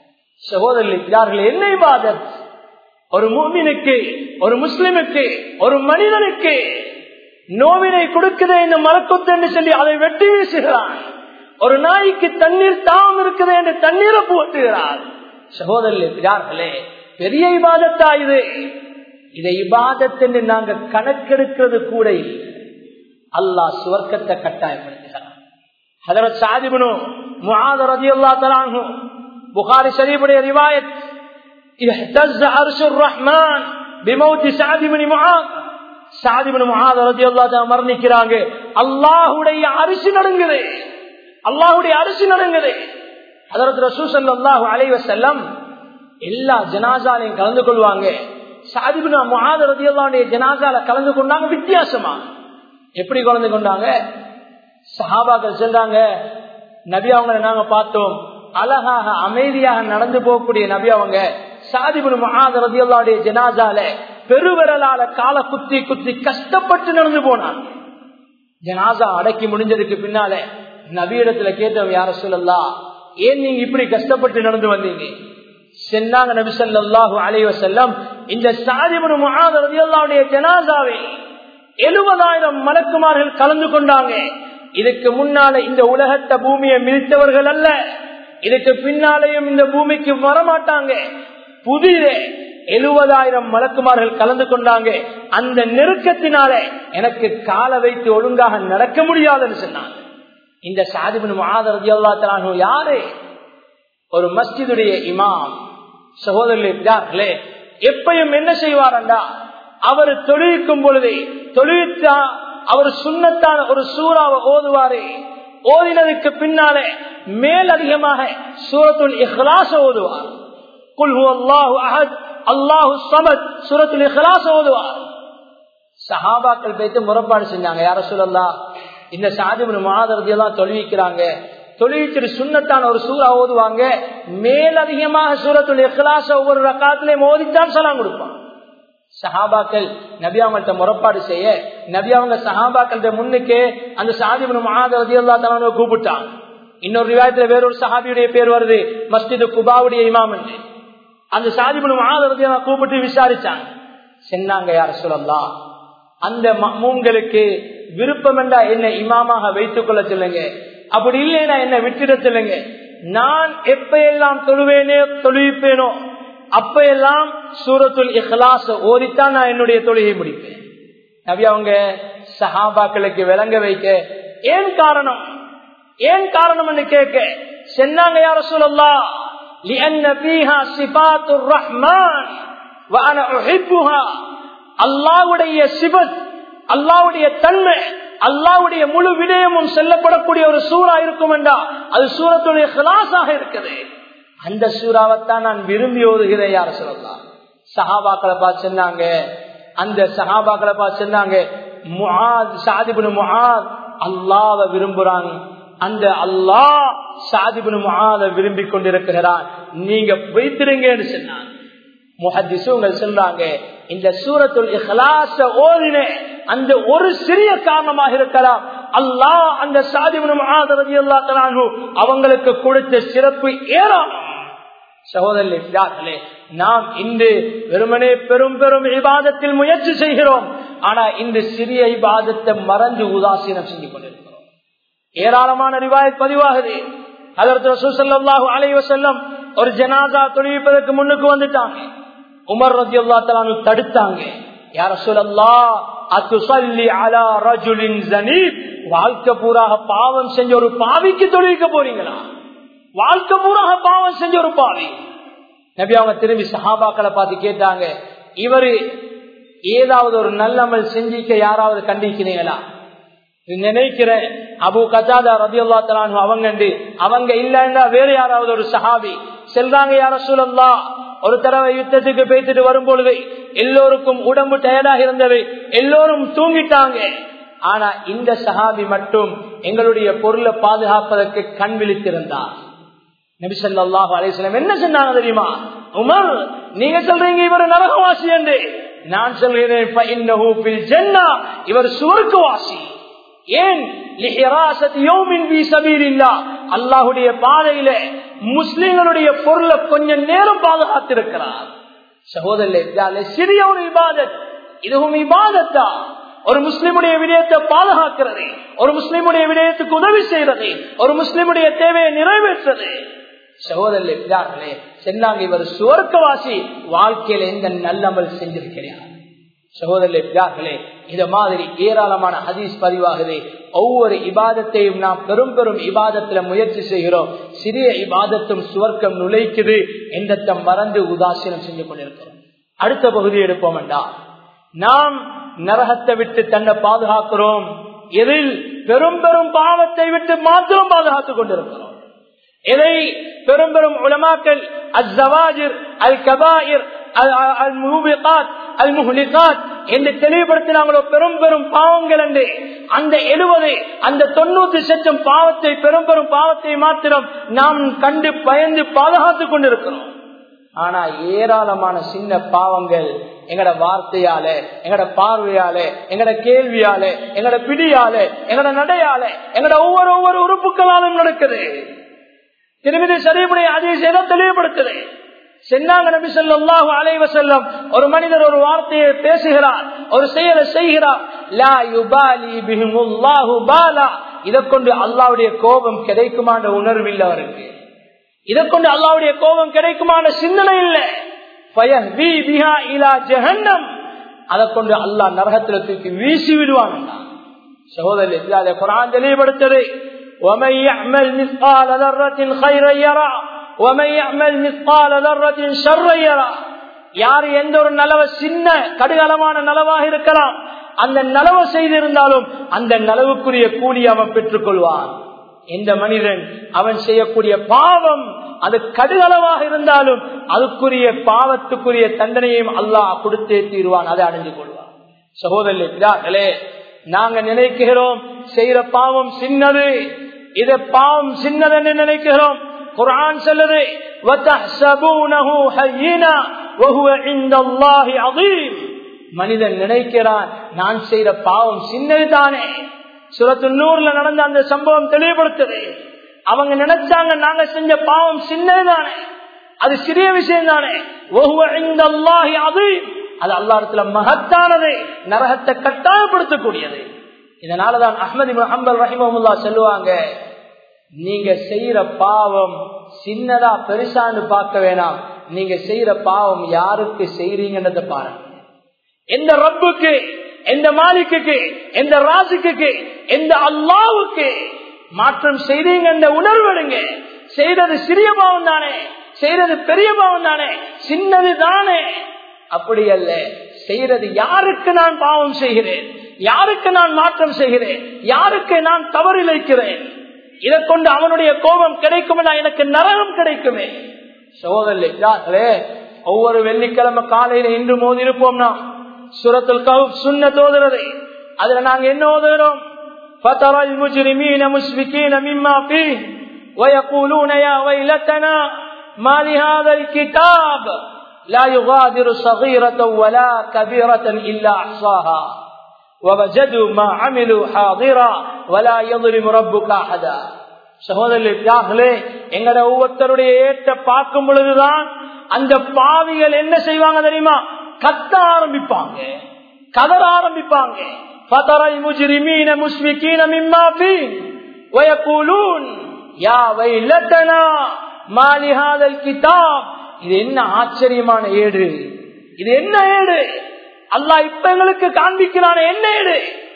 [SPEAKER 1] சகோதரர்கள் என்ன இபாதத் ஒரு மூமினுக்கு ஒரு முஸ்லிமுக்கு ஒரு மனிதனுக்கு நோவினை கொடுக்குதே இந்த மரக்கொத்து என்று சொல்லி அதை வெட்டி வீசுகிறான் ஒரு நாய்க்கு தண்ணீர் தாம் இருக்குது என்று தண்ணீரை போட்டுகிறார் சகோதரர்களே பெரிய இபாதத்தா இது இதை இபாதத் என்று நாங்க கணக்கெடுக்கிறது கூட இல்லை அல்லாஹ் சுவர்க்கத்தை கட்டாயப்படுத்துகிறார் ஹதரத் சாதிபனும் முஆத ரலியல்லாஹு தஆலா அன்ஹு புகாரி ஷரீஃபுடைய ரிவாயத் اهتز عرش الرحمن بموت سعد بن معاذ سعد بن معاذ رضي الله عنه மரணிக்கிறாங்க அல்லாஹ்வுடைய அரிசி நடுங்குது அல்லாஹ்வுடைய அரிசி நடுங்குது ஹதரத் ரசூல் ஸல்லல்லாஹு அலைஹி வஸல்லம் எல்லா ஜனாசாலையும் கலந்து கொள்வாங்க சாதிபின் முஆத் ரலியல்லாஹு அன்ஹு ஜனாசால கலந்து கொண்டாங்க வித்தியாசமா எப்படி கலந்து கொண்டாங்க சஹாபாக்கள் சென்றாங்க நபி அவங்களை நாங்க பார்த்தோம் அழகாக அமைதியாக நடந்து போகக்கூடிய நபி அவங்க சாதிபுன் மகாதரதியுடைய ஜனாசால பெருவிரலால கால குத்தி குத்தி கஷ்டப்பட்டு நடந்து போனாங்க ஜனாசா அடக்கி முடிஞ்சதுக்கு பின்னால நபியிடத்துல கேட்டவங்க யார சொல்லலாம் ஏன் நீங்க இப்படி கஷ்டப்பட்டு நடந்து வந்தீங்க சென்னாங்க நபி சொல்லாஹு அலைவ செல்லம் இந்த சாதிபுன் மகாதரதியுடைய ஜனாசாவை எழுபதாயிரம் மலக்குமார்கள் கலந்து கொண்டாங்க இதுக்கு முன்னால இந்த உலகத்தை பூமியை மிதித்தவர்கள் அல்ல இதுக்கு பின்னாலேயும் இந்த பூமிக்கு வரமாட்டாங்க புதிதே எழுபதாயிரம் மலக்குமார்கள் கலந்து கொண்டாங்க அந்த நெருக்கத்தினால எனக்கு கால வைத்து ஒழுங்காக நடக்க முடியாதுன்னு சொன்னாங்க இந்த சாதிபின் மாதரதி அல்லா யாரு ஒரு மஸ்ஜிதுடைய இமாம் சகோதரர்களே எப்பயும் என்ன செய்வாரண்டா அவர் தொழிலுக்கும் பொழுது தொழிலுத்தா அவர் சுண்ணத்தான ஒரு சூறாவை ஓதுவாரு ஓதினதுக்கு பின்னாலே மேல் அதிகமாக சூரத்துல் இஹ்லாச ஓதுவார் குல்ஹு அல்லாஹு அஹத் அல்லாஹு சமத் சூரத்துல் இஹ்லாச ஓதுவார் சஹாபாக்கள் பேத்து முறப்பாடு செஞ்சாங்க யார சொல்லலா இந்த சாதிபுன் மாதரதி எல்லாம் தொழுவிக்கிறாங்க தொழுவிச்சிட்டு சுண்ணத்தான ஒரு சூறா ஓதுவாங்க மேலதிகமாக சூரத்துல் இஹ்லாச ஒவ்வொரு ரக்காத்திலையும் ஓதித்தான் சலாம் கொடுப்பான் சஹாபாக்கள் நபி அவங்கள்ட்ட முறப்பாடு செய்ய நபி அவங்க சஹாபாக்கள் முன்னுக்கு அந்த சாதிபுன் மகாதரதி அல்லா தலான கூப்பிட்டான் இன்னொரு விவாதத்துல வேறொரு சஹாபியுடைய பேர் வருது மஸ்ஜிது குபாவுடைய இமாம் என்று அந்த சாதிபுன் மகாதரதி கூப்பிட்டு விசாரிச்சாங்க சென்னாங்க யார சொல்லலாம் அந்த மூங்களுக்கு விருப்பம் என்றா என்ன இமாமாக வைத்துக் கொள்ள சொல்லுங்க அப்படி இல்லைன்னா என்ன விட்டுட சொல்லுங்க நான் எப்ப எல்லாம் தொழுவேனே தொழுவிப்பேனோ அப்ப எல்லாம் சூரத்துல் இஹ்லாச ஓதித்தான் நான் என்னுடைய தொழுகை முடிப்பேன் நபி அவங்க சஹாபாக்களுக்கு விளங்க வைக்க ஏன் காரணம் ஏன் காரணம் என்று கேட்க சென்னாங்க யார சொல்லலா அல்லாவுடைய சிவத் அல்லாவுடைய தன்மை அல்லாவுடைய முழு விடயமும் செல்லப்படக்கூடிய ஒரு சூறா இருக்கும் என்றா அது சூரத்துடைய கிளாஸாக இருக்குது அந்த சூறாவைத்தான் நான் விரும்பி ஓதுகிறேன் யார சொல்லலாம் சஹாபாக்களை பார்த்து சொன்னாங்க அந்த சஹாபாக்களை பார்த்து சொன்னாங்க முஹாத் சாதிபுன் முஹாத் அல்லாவை விரும்புறாங்க அந்த அல்லாஹ் சாதிபுன் முஹாத விரும்பி கொண்டிருக்கிறான் நீங்க வைத்திருங்கன்னு சொன்னாங்க முஹத்திசுங்கள் சொல்றாங்க இந்த சூரத்துல் இஹ்லாச ஓதின அந்த ஒரு சிறிய காரணமாக இருக்கலாம் அல்லாஹ் அந்த சாதிபுன் முஹாதரதி அல்லா தலானு அவங்களுக்கு கொடுத்த சிறப்பு ஏராளம் சகோதரர்களே நாம் இன்று வெறுமனே பெரும் பெரும் விவாதத்தில் முயற்சி செய்கிறோம் ஆனா இந்த சிறிய விவாதத்தை மறந்து உதாசீனம் செஞ்சு கொண்டிருக்கிறோம் ஏராளமான ரிவாயத் பதிவாகுது அதற்கு ரசூசல்லாஹு அலைவ செல்லம் ஒரு ஜனாதா தொழில்ப்பதற்கு முன்னுக்கு வந்துட்டாங்க உமர் ரத்தி அல்லா தலானு தடுத்தாங்க யார சொல்லல்லா அத்துசல்லி அலா ரஜுலின் ஜனீப் வாழ்க்கை பூராக பாவம் செஞ்ச ஒரு பாவிக்கு தொழிலுக்க போறீங்களா வாழ்க்கை பூராக பாவம் செஞ்ச ஒரு பாவி நபி அவங்க திரும்பி சஹாபாக்களை பார்த்து கேட்டாங்க இவரு ஏதாவது ஒரு நல்லமல் செஞ்சிக்க யாராவது கண்டிக்கிறீங்களா நினைக்கிறேன் அபு கதாதா ரபி அல்லா தலான் அவங்க அவங்க இல்லைன்னா வேற யாராவது ஒரு சஹாபி செல்றாங்க யார சூழல்லா ஒரு தடவை யுத்தத்துக்கு பேசிட்டு வரும் பொழுது எல்லோருக்கும் உடம்பு டயர்டாக இருந்தது எல்லோரும் தூங்கிட்டாங்க ஆனா இந்த சஹாபி மட்டும் எங்களுடைய பொருளை பாதுகாப்பதற்கு கண் விழித்திருந்தார் நபிசல்லாஹு அலிஸ்லாம் என்ன சொன்னாங்க தெரியுமா உமர் நீங்க சொல்றீங்க இவர் நரகவாசி என்று நான் சொல்கிறேன் இவர் சுவர்க்கவாசி ஏன் அல்லாஹுடைய பாதையில முஸ்லிம்களுடைய பொருளை கொஞ்சம் நேரம் பாதுகாத்திருக்கிறார் சகோதரர்களே சிறிய ஒரு இபாதத் இதுவும் இபாதத்தா ஒரு முஸ்லிமுடைய விடயத்தை பாதுகாக்கிறது ஒரு முஸ்லிமுடைய விடயத்துக்கு உதவி செய்யறது ஒரு முஸ்லிமுடைய தேவையை நிறைவேற்றது சகோதரர்களே சென்னாங்க இவர் சுவர்க்கவாசி வாழ்க்கையில எந்த நல்லமல் செஞ்சிருக்கிறார் சகோதரர்களே இத மாதிரி ஏராளமான ஹதீஸ் பதிவாகுது ஒவ்வொரு இபாதத்தையும் நாம் பெரும் பெரும் இபாதத்துல முயற்சி செய்கிறோம் சிறிய இபாதத்தும் சுவர்க்கம் நுழைக்குது எந்தத்தை மறந்து உதாசீனம் செஞ்சு கொண்டிருக்கிறோம் அடுத்த பகுதி எடுப்போம் என்றால் நாம் நரகத்தை விட்டு தன்னை பாதுகாக்கிறோம் எதில் பெரும் பெரும் பாவத்தை விட்டு மாத்திரம் பாதுகாத்துக் கொண்டிருக்கிறோம் இதை பெரும் பெரும் உலமாக்கள் அல் அல் கபாயிர் அல் மூபிகாத் அல் முஹ்லிகாத் என்று தெளிவுபடுத்தினாங்களோ பெரும் பெரும் பாவங்கள் என்று அந்த எழுபது அந்த தொண்ணூத்தி சட்டம் பாவத்தை பெரும் பெரும் பாவத்தை மாத்திரம் நாம் கண்டு பயந்து பாதுகாத்துக் கொண்டிருக்கிறோம் ஆனா ஏராளமான சின்ன பாவங்கள் எங்கட வார்த்தையால எங்கட பார்வையால எங்கட கேள்வியால எங்கட பிடியால எங்கட நடையால எங்கட ஒவ்வொரு ஒவ்வொரு உறுப்புகளாலும் நடக்குது திருமதி சரிபுடைய அதிசயம் தெளிவுபடுத்துது சென்னாங்க நபி சொல்லாஹு அலைவ செல்லம் ஒரு மனிதர் ஒரு வார்த்தையை பேசுகிறார் ஒரு செயலை செய்கிறார் லா யுபாலி பிஹிமுல்லாஹு பாலா இதை கொண்டு அல்லாவுடைய கோபம் கிடைக்குமான உணர்வு இல்லை அவருக்கு இதை கொண்டு அல்லாவுடைய கோபம் கிடைக்குமான சிந்தனை இல்லை அதை கொண்டு அல்லாஹ் நரகத்துல தூக்கி வீசி விடுவான் சகோதரி அதை குரான் தெளிவுபடுத்தது ومن يعمل مثقال ذرة خيرا يرى ومن يعمل مثقال ذرة شرا يرى யார் எந்த ஒரு நலவ சின்ன கடுகளமான நலவாக இருக்கலாம் அந்த நலவை செய்திருந்தாலும் அந்த நலவுக்குரிய கூலி அவன் பெற்றுக் கொள்வான் எந்த மனிதன் அவன் செய்யக்கூடிய பாவம் அது கடுகளவாக இருந்தாலும் அதுக்குரிய பாவத்துக்குரிய தண்டனையும் அல்லாஹ் கொடுத்தே தீர்வான் அதை அடைஞ்சு கொள்வான் சகோதரர்களே நாங்க நினைக்கிறோம் செய்யற பாவம் சின்னது இது பாவம் சின்னது என்று நினைக்கிறோம் குரான் சொல்லுது மனிதன் நினைக்கிறான் நான் செய்யற பாவம் சின்னதுதானே சுரத்து நூறுல நடந்த அந்த சம்பவம் தெளிவுபடுத்துது அவங்க நினைச்சாங்க நாங்க செஞ்ச பாவம் சின்னதுதானே அது சிறிய விஷயம் தானே அது அது அல்லாடத்துல மகத்தானது நரகத்தை கட்டாயப்படுத்தக்கூடியது இதனாலதான் அஹமது அம்பல் ரஹிமமுல்லா சொல்லுவாங்க நீங்க செய்யற பாவம் சின்னதா பெருசான்னு பார்க்க வேணாம் நீங்க செய்யற பாவம் யாருக்கு செய்றீங்கன்றத பாருங்க எந்த ரப்புக்கு எந்த மாலிக்கு எந்த ராசிக்கு எந்த அல்லாவுக்கு மாற்றம் செய்றீங்க என்ற உணர்வு எடுங்க செய்தது சிறிய பாவம் தானே செய்யறது பெரிய பாவம் தானே சின்னது தானே அப்படி அல்ல செய்யறது யாருக்கு நான் பாவம் செய்கிறேன் யாருக்கு நான் மாற்றம் செய்கிறேன் யாருக்கு நான் தவறிழைக்கிறேன் இதை கொண்டு அவனுடைய கோபம் கிடைக்கும் எனக்கு நரகம் கிடைக்குமே சோதரே ஒவ்வொரு வெள்ளிக்கிழமை காலையில இன்று மோதி இருப்போம்னா சுரத்தில் கவுப் சுண்ண தோதுறது அதுல நாங்க என்ன ஓதுகிறோம் فترى المجرمين مشفقين مما فيه ويقولون يا ويلتنا ما لهذا الكتاب لا يغادر صغيرة ولا كبيرة إلا أحصاها ووجدوا ما عملوا حاضرا ولا يظلم ربك أحدا சகோதரர்களே எங்கட ஒவ்வொருத்தருடைய ஏற்ற பார்க்கும் பொழுதுதான் அந்த பாவிகள் என்ன செய்வாங்க தெரியுமா கத்த ஆரம்பிப்பாங்க கதற ஆரம்பிப்பாங்க فترى المجرمين مشفقين مما فيه ويقولون يا ويلتنا ما لهذا الكتاب இது என்ன ஆச்சரியமான ஏடு இது என்ன ஏடு அல்லாஹ் இப்ப எங்களுக்கு காண்பிக்கிறான என்ன ஏடு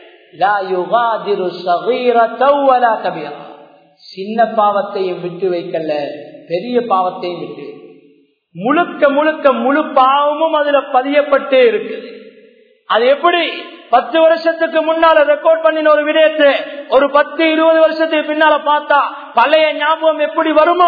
[SPEAKER 1] சின்ன பாவத்தையும் விட்டு வைக்கல பெரிய பாவத்தையும் விட்டு முழுக்க முழுக்க முழு பாவமும் அதுல பதியப்பட்டே இருக்குது அது எப்படி பத்து வருஷத்துக்கு முன்னால ரெக்கார்ட் பண்ணின ஒரு விடயத்தை ஒரு பத்து இருபது வருஷத்துக்கு பின்னால பார்த்தா பழைய ஞாபகம் எப்படி வருமோ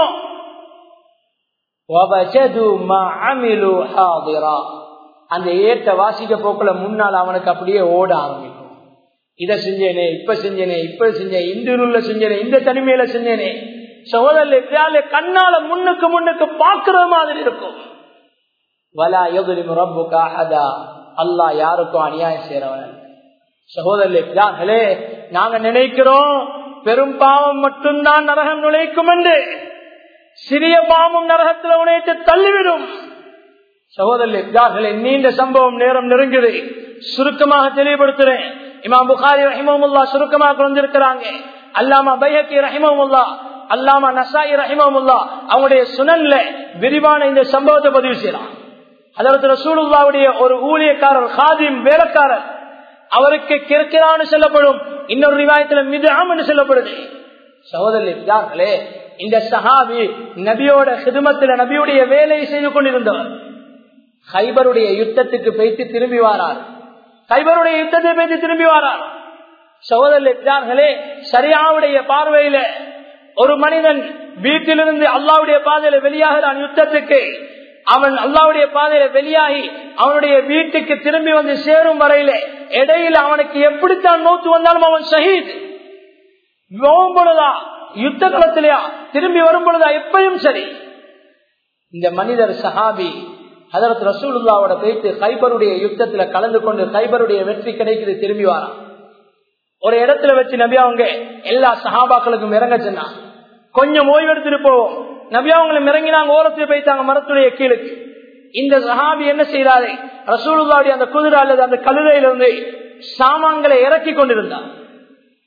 [SPEAKER 1] அந்த ஏற்ற வாசிக்க போக்குல முன்னால் அவனுக்கு அப்படியே ஓட ஆரம்பிக்கும் இதை செஞ்சேனே இப்ப செஞ்சேனே இப்ப செஞ்சேன் இந்த இருள செஞ்சேனே இந்த தனிமையில செஞ்சேனே சகோதரர் கண்ணால முன்னுக்கு முன்னுக்கு பாக்குற மாதிரி இருக்கும் வலா யோகலிம் ரப்புக்காகதா அல்லா யாருக்கும் அநியாயம் செய்யறவன் சகோதரர்களே நாங்க நினைக்கிறோம் பெரும் பாவம் மட்டும்தான் நரகம் நுழைக்கும் என்று சிறிய பாவம் நரகத்தில் உழைத்து தள்ளிவிடும் சகோதரர்களே நீண்ட சம்பவம் நேரம் நெருங்குது சுருக்கமாக தெளிவுபடுத்துறேன் இமாம் புகாரி ரஹிமமுல்லா சுருக்கமாக வந்திருக்கிறாங்க அல்லாமா பைஹக்கி ரஹிமமுல்லா அல்லாமா நசாயி ரஹிமமுல்லா அவங்களுடைய சுனன்ல விரிவான இந்த சம்பவத்தை பதிவு செய்யலாம் அதற்கு ரசூலுல்லாவுடைய ஒரு ஊழியக்காரர் ஹாதிம் வேலைக்காரர் அவருக்கு கிற்கிறான்னு சொல்லப்படும் இன்னொரு ரிவாயத்துல மிதாம் என்று சொல்லப்படுது சகோதரர்களே இந்த சஹாபி நபியோட ஹிதுமத்துல நபியுடைய வேலையை செய்து கொண்டிருந்தவர் ஹைபருடைய யுத்தத்துக்கு போய்த்து திரும்பி வாரார் ஹைபருடைய யுத்தத்தை போய்த்து திரும்பி வாரார் சகோதரர்களே சரியாவுடைய பார்வையில ஒரு மனிதன் வீட்டிலிருந்து அல்லாவுடைய பாதையில வெளியாகிறான் யுத்தத்துக்கு அவன் அல்லாவுடைய பாதையில வெளியாகி அவனுடைய வீட்டுக்கு திரும்பி வந்து சேரும் வரையில இடையில அவனுக்கு எப்படித்தான் நோத்து வந்தாலும் அவன் ஷஹீத் பொழுதா யுத்த களத்திலேயா திரும்பி வரும் பொழுதா எப்பயும் சரி இந்த மனிதர் சஹாபி அதற்கு ரசூலுல்லாவோட போயிட்டு கைபருடைய யுத்தத்துல கலந்து கொண்டு கைபருடைய வெற்றி கிடைக்குது திரும்பி வாரான் ஒரு இடத்துல வச்சு நபி அவங்க எல்லா சஹாபாக்களுக்கும் இறங்க சொன்னான் கொஞ்சம் ஓய்வெடுத்துட்டு போவோம் நபி அவங்களும் இறங்கினாங்க ஓரத்தில் போயிட்டாங்க மரத்துடைய கீழுக்கு இந்த சஹாபி என்ன செய்தாரு ரசூலுல்லாவுடைய அந்த குதிரை அல்லது அந்த கழுதையிலிருந்து சாமான்களை இறக்கி கொண்டிருந்தார்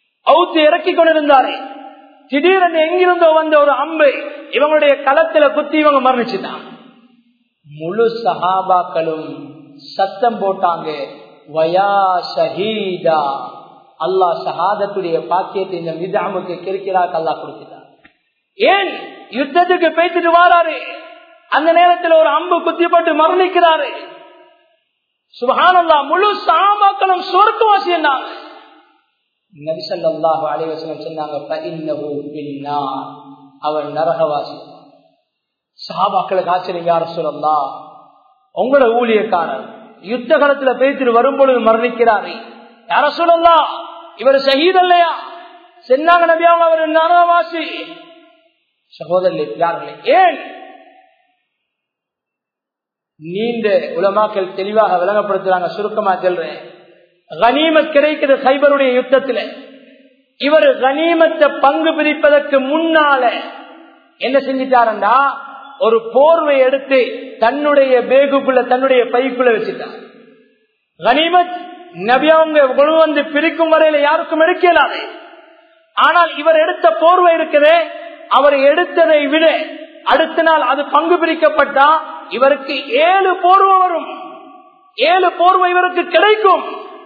[SPEAKER 1] மௌத்து இறக்கி கொண்டிருந்தாரு திடீரென்று எங்கிருந்தோ வந்த ஒரு அம்பு இவங்களுடைய களத்துல குத்தி இவங்க மரணிச்சுட்டாங்க முழு சஹாபாக்களும் சத்தம் போட்டாங்க வயா ஷஹீதா அல்லாஹ் ஷஹாதத்துடைய பாக்கியத்தை இந்த மிதாமுக்கு கிருக்கிறாக்கு அல்லாஹ் கொடுக்கிறார் ஏன் யுத்தத்துக்கு பேசிட்டு வாராரு அந்த நேரத்தில் ஒரு அம்பு குத்திப்பட்டு மரணிக்கிறாரு சுபஹானல்லா முழு சாமாக்களும் சொர்க்கவாசி என்னாங்க நபிசல்லாஹு அலைவசனம் சொன்னாங்க அவன் நரகவாசி சஹாபாக்களுக்கு ஆச்சரியம் யார சொல்லலா உங்களோட ஊழியக்காரர் யுத்த காலத்துல பேசிட்டு வரும்பொழுது மரணிக்கிறாரு யார சொல்லலா இவர் சகித் இல்லையா சென்னாங்க நபியாவும் அவர் நரகவாசி சகோதரர்களே ஏன் நீண்ட உலமாக்கள் தெளிவாக விளங்கப்படுத்துறாங்க சுருக்கமா சொல்றேன் கனிமத் கிடைக்கிற சைபருடைய யுத்தத்துல இவர் கனிமத்தை பங்கு பிரிப்பதற்கு முன்னால என்ன செஞ்சிட்டாருண்டா ஒரு போர்வை எடுத்து தன்னுடைய பேகுக்குள்ள தன்னுடைய பைக்குள்ள வச்சுட்டார் கனிமத் நபியவங்க கொண்டு வந்து பிரிக்கும் வரையில யாருக்கும் எடுக்கலாது ஆனால் இவர் எடுத்த போர்வை இருக்குதே அவர் எடுத்ததை விட அடுத்த நாள் அது பங்கு பிரிக்கப்பட்டா இவருக்கு ஏழு போர்வை வரும் ஏழு போர்வை இவருக்கு கிடைக்கும்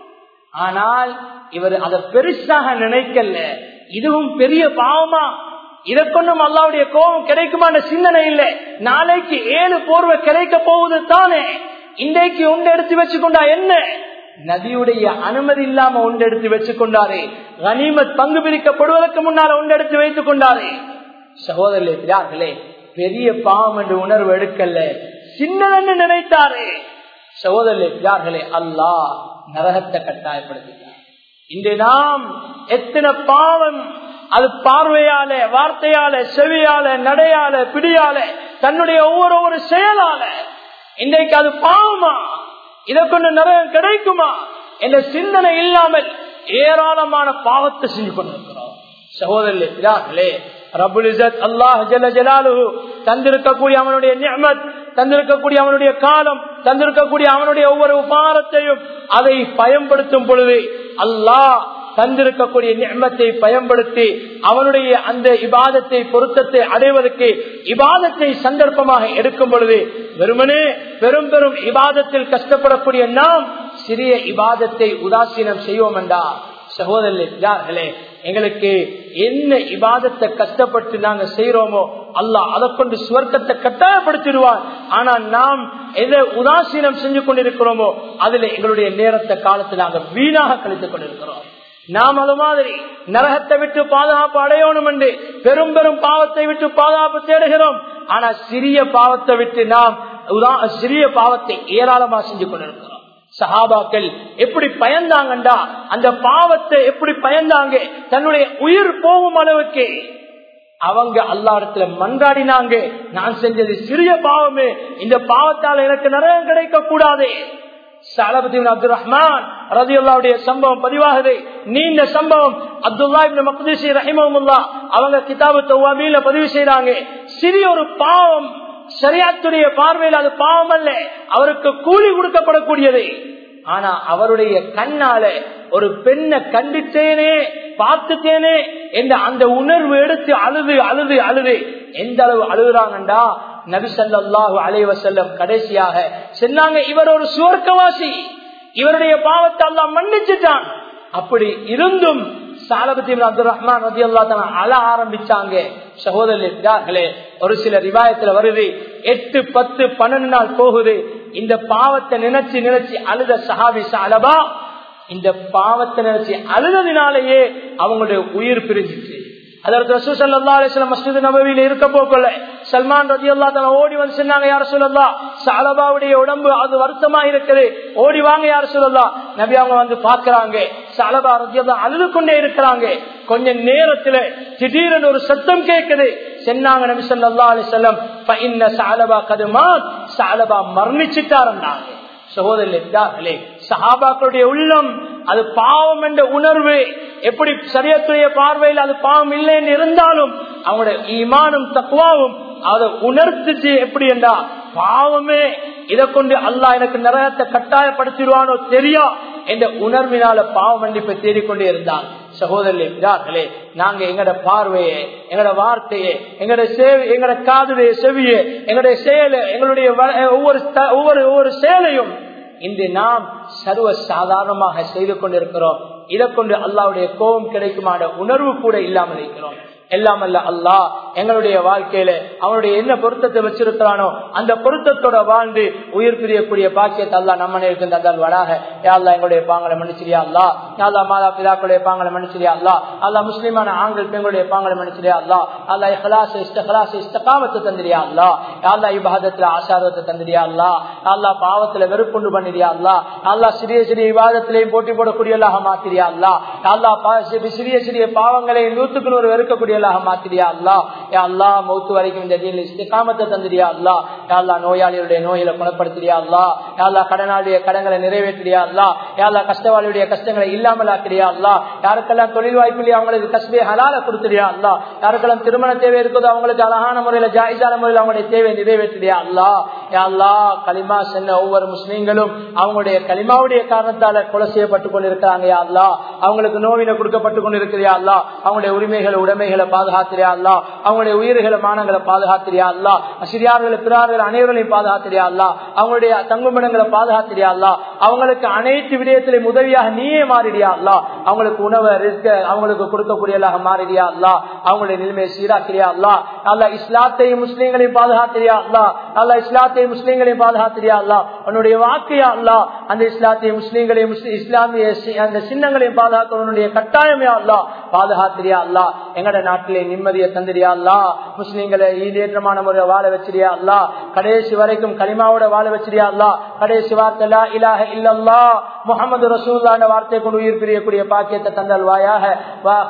[SPEAKER 1] ஆனால் இவர் அதை பெருசாக நினைக்கல இதுவும் பெரிய பாவமா இதற்கொண்டும் அல்லாவுடைய கோபம் கிடைக்குமான சிந்தனை இல்லை நாளைக்கு ஏழு போர்வை கிடைக்க போவது தானே இன்றைக்கு ஒன்று எடுத்து வச்சுக்கொண்டா என்ன நதியுடைய அனுமதி இல்லாம ஒன்று எடுத்து வச்சுக்கொண்டாரே கனிமத் பங்கு பிரிக்கப்படுவதற்கு முன்னால ஒன்று எடுத்து வைத்துக் கொண்டாரே சகோதரர்களே பெரிய பாவம் என்று உணர்வு எடுக்கல சின்னதென்று நினைத்தாரே சகோதரர்களே அல்லாஹ் நரகத்தை கட்டாயப்படுத்தினார் இன்று நாம் எத்தனை பாவம் அது பார்வையால வார்த்தையால செவியால நடையால பிடியால தன்னுடைய ஒவ்வொரு ஒரு செயலால இன்றைக்கு அது பாவமா இதை கொண்டு நரகம் கிடைக்குமா என்ற சிந்தனை இல்லாமல் ஏராளமான பாவத்தை செஞ்சு கொண்டிருக்கிறோம் சகோதரர்களே ரபுல் இசத் அல்லாஹ் ஜல ஜலாலு தந்திருக்கக்கூடிய அவனுடைய நியமத் தந்திருக்கக்கூடிய அவனுடைய காலம் தந்திருக்கக்கூடிய அவனுடைய ஒவ்வொரு உபாரத்தையும் அதை பயன்படுத்தும் பொழுது அல்லாஹ் தந்திருக்கக்கூடிய நியமத்தை பயன்படுத்தி அவனுடைய அந்த இபாதத்தை பொருத்தத்தை அடைவதற்கு இபாதத்தை சந்தர்ப்பமாக எடுக்கும் பொழுது வெறுமனே பெரும் பெரும் இபாதத்தில் கஷ்டப்படக்கூடிய நாம் சிறிய இபாதத்தை உதாசீனம் செய்வோம் என்றா சகோதரர்களே எங்களுக்கு என்ன இபாதத்தை கஷ்டப்பட்டு நாங்க செய்யறோமோ அல்லாஹ் அதை கொண்டு சுவர்க்கத்தை கட்டாயப்படுத்திடுவார் ஆனா நாம் எதை உதாசீனம் செஞ்சு கொண்டிருக்கிறோமோ அதுல எங்களுடைய நேரத்தை காலத்தை நாங்க வீணாக கழித்துக் கொண்டிருக்கிறோம் நாம் அது மாதிரி நரகத்தை விட்டு பாதுகாப்பு அடையணும் என்று பெரும் பெரும் பாவத்தை விட்டு பாதுகாப்பு தேடுகிறோம் ஆனா சிறிய பாவத்தை விட்டு நாம் சிறிய பாவத்தை ஏராளமா செஞ்சு கொண்டிருக்கிறோம் சஹாபாக்கள் எப்படி பயந்தாங்கண்டா அந்த பாவத்தை எப்படி பயந்தாங்க தன்னுடைய உயிர் போகும் அளவுக்கு அவங்க அல்லா இடத்துல மன்றாடினாங்க நான் செஞ்சது சிறிய பாவமே இந்த பாவத்தால் எனக்கு நரகம் கிடைக்க கூடாது அப்துல் ரஹ்மான் ரதியுல்லாவுடைய சம்பவம் பதிவாகுது நீண்ட சம்பவம் அப்துல்லா மக்தீசி ரஹிமமுல்லா அவங்க கிதாபு தௌவாபியில பதிவு செய்யறாங்க சிறிய ஒரு பாவம் சரியாத்துடைய பார்வையில் அது பாவம் அல்ல அவருக்கு கூலி கொடுக்கப்படக்கூடியது ஆனா அவருடைய கண்ணால ஒரு பெண்ணை கண்டுட்டேனே பார்த்துட்டேனே என்ற அந்த உணர்வு எடுத்து அழுது அழுது அழுது எந்த அளவு அழுகுறாங்கண்டா நபிசல்லாஹு அலைவசல்லம் கடைசியாக சொன்னாங்க இவர் ஒரு சுவர்க்கவாசி இவருடைய பாவத்தை எல்லாம் மன்னிச்சுட்டான் அப்படி இருந்தும் சாலபத்தி அப்துல் ரஹ்மான் ரதி அல்லா அழ ஆரம்பிச்சாங்க சகோதரர்களே ஒரு சில ரிவாயத்துல வருது எட்டு பத்து பன்னெண்டு நாள் போகுது இந்த பாவத்தை நினைச்சு நினைச்சு அழுத சஹாபி சாலபா இந்த பாவத்தை நினைச்சு அழுததினாலேயே அவங்களுடைய உயிர் பிரிஞ்சிச்சு அதற்கு ரசூசல்லா அலிஸ்லாம் மஸ்ஜித் நபவியில இருக்க போக்கல சல்மான் ரதி அல்லா தன ஓடி வந்து சொன்னாங்க யார சொல்லலா சாலபாவுடைய உடம்பு அது வருத்தமா இருக்குது ஓடி வாங்க யார சொல்லலா நபி அவங்க வந்து பாக்குறாங்க சாலபா ரதி அல்லா அழுது கொண்டே இருக்கிறாங்க கொஞ்ச நேரத்துல திடீரென ஒரு சத்தம் கேட்குது சென்னாங்க நபி சொல்லா அலிசல்லம் சாலபா கதுமா சாலபா மரணிச்சுட்டாருந்தாங்க சகோதரர்களே சஹாபாக்களுடைய உள்ளம் அது பாவம் என்ற உணர்வு எப்படி சரியத்துடைய பார்வையில் அது பாவம் இல்லைன்னு இருந்தாலும் அவங்களுடைய ஈமானும் தக்குவாவும் அதை உணர்த்துச்சு எப்படி என்றா பாவமே இதை கொண்டு அல்லாஹ் எனக்கு நரகத்தை கட்டாயப்படுத்திடுவானோ தெரியா என்ற உணர்வினால பாவ மன்னிப்பை தேடிக்கொண்டே இருந்தான் சகோதரர்களே பிதார்களே நாங்க எங்கட பார்வையை எங்கட வார்த்தையை எங்கட சேவை எங்கட காதுடைய செவியை எங்களுடைய செயலை எங்களுடைய வ- ஒவ்வொரு ஸ்த- ஒவ்வொரு ஒவ்வொரு செயலையும் இன்று நாம் சர்வ சாதாரணமாக செய்து கொண்டிருக்கிறோம் இதை கொண்டு அல்லாவுடைய கோபம் கிடைக்குமான உணர்வு கூட இல்லாமல் இருக்கிறோம் எல்லாம் அல்ல அல்லாஹ் எங்களுடைய வாழ்க்கையில அவனுடைய என்ன பொருத்தத்தை வச்சிருக்கிறானோ அந்த பொருத்தத்தோட வாழ்ந்து உயிர் பிரியக்கூடிய பாக்கியத்தை அல்லா நம்ம இருக்கின்றால் வராக யாழ்லா எங்களுடைய பாங்களை மன்னிச்சிரியா அல்லா யாழ்லா மாதா பிதாக்களுடைய பாங்களை மன்னிச்சிரியா அல்லா அல்லா முஸ்லிமான ஆண்கள் பெண்களுடைய பாங்களை மன்னிச்சிரியா அல்லா அல்லா இஹலாஸ் இஸ்தகலாஸ் இஸ்தகாமத்தை தந்திரியா அல்லா யாழ்லா இபாதத்துல ஆசாரத்தை தந்திரியா அல்லா அல்லா பாவத்துல வெறுப்புண்டு பண்ணிரியா அல்லா அல்லா சிறிய சிறிய விவாதத்திலையும் போட்டி போடக்கூடியவர்களாக மாத்திரியா அல்லா அல்லா பா- சி- சிறிய சிறிய பாவங்களை நூத்துக்கு நூறு வெறுக்கக்கூடியவர்களாக மாத்திரியா அல்லா யா அல்லா மௌத்து வரைக்கும் இந்த தீனில் இஸ்திகாமத்தை தந்திரியா அல்லா யா அல்லா நோயாளிகளுடைய நோயில குணப்படுத்திரியா அல்லா யா அல்லா கடனாளிய கடங்களை நிறைவேற்றியா அல்லா யா அல்லா கஷ்டவாளியுடைய கஷ்டங்களை இல்லாமல் ஆக்கிறியா அல்லா யாருக்கெல்லாம் தொழில் வாய்ப்பு இல்லையா அவங்களுக்கு கஷ்டே ஹலால கொடுத்துறியா அல்லா யாருக்கெல்லாம் திருமண தேவை இருக்குதோ அவங்களுக்கு அழகான முறையில ஜாயிசான முறையில் அவங்களுடைய தேவை நிறைவேற்றியா அல்லா யா அல்லா களிமா சென்ன ஒவ்வொரு முஸ்லீம்களும் அவங்களுடைய களிமாவுடைய காரணத்தால கொலை செய்யப்பட்டு கொண்டிருக்கிறாங்க யா அல்லா அவங்களுக்கு நோவினை கொடுக்கப்பட்டு கொண்டிருக்கிறியா அல்லா அவங்களுடைய உரிமைகளை உடைமைகளை பாதுகாத்திரியா அல்லா அவங்களுடைய உயிர்களை மானங்களை பாதுகாத்திரியா அல்லா சிறியார்களை பிறார்கள் அனைவர்களையும் பாதுகாத்திரியா அல்லா அவங்களுடைய தங்குமிடங்களை பாதுகாத்திரியா அல்லா அவங்களுக்கு அனைத்து விடயத்திலையும் உதவியாக நீயே மாறிடியா அல்லா அவங்களுக்கு உணவை ரிஸ்க அவங்களுக்கு கொடுக்கக்கூடியதாக மாறிடியா அல்லா அவங்களுடைய நிலைமையை சீராக்கிறியா அல்லா அல்லா இஸ்லாத்தையும் முஸ்லீம்களையும் பாதுகாத்திரியா அல்லா அல்லா இஸ்லாத்தையும் முஸ்லீம்களையும் பாதுகாத்திரியா அல்லா உன்னுடைய வாக்கையா அல்லா அந்த இஸ்லாத்தையும் முஸ்லீம்களையும் முஸ்லி- இஸ்லாமிய சி- அந்த சின்னங்களையும் பாதுகாக்கணுடைய கட்டாயமே அல்லா பாதுகாத்திரியா அல்லா எங்கட நாட்டிலே நிம்மதியை தந்திரியா அல்லா முஸ்லீம்களை ஈடேற்றமான முறையில் வாழ வச்சிரியா அல்லா கடைசி வரைக்கும் களிமாவோட வாழ வச்சிரியா அல்லா கடைசி வார்த்தை லா இலாஹ இல்லல்லா முகமது ரசூல்லான வார்த்தை கொண்டு உயிர் பிரியக்கூடிய பாக்கியத்தை தந்தல் வாயாக வா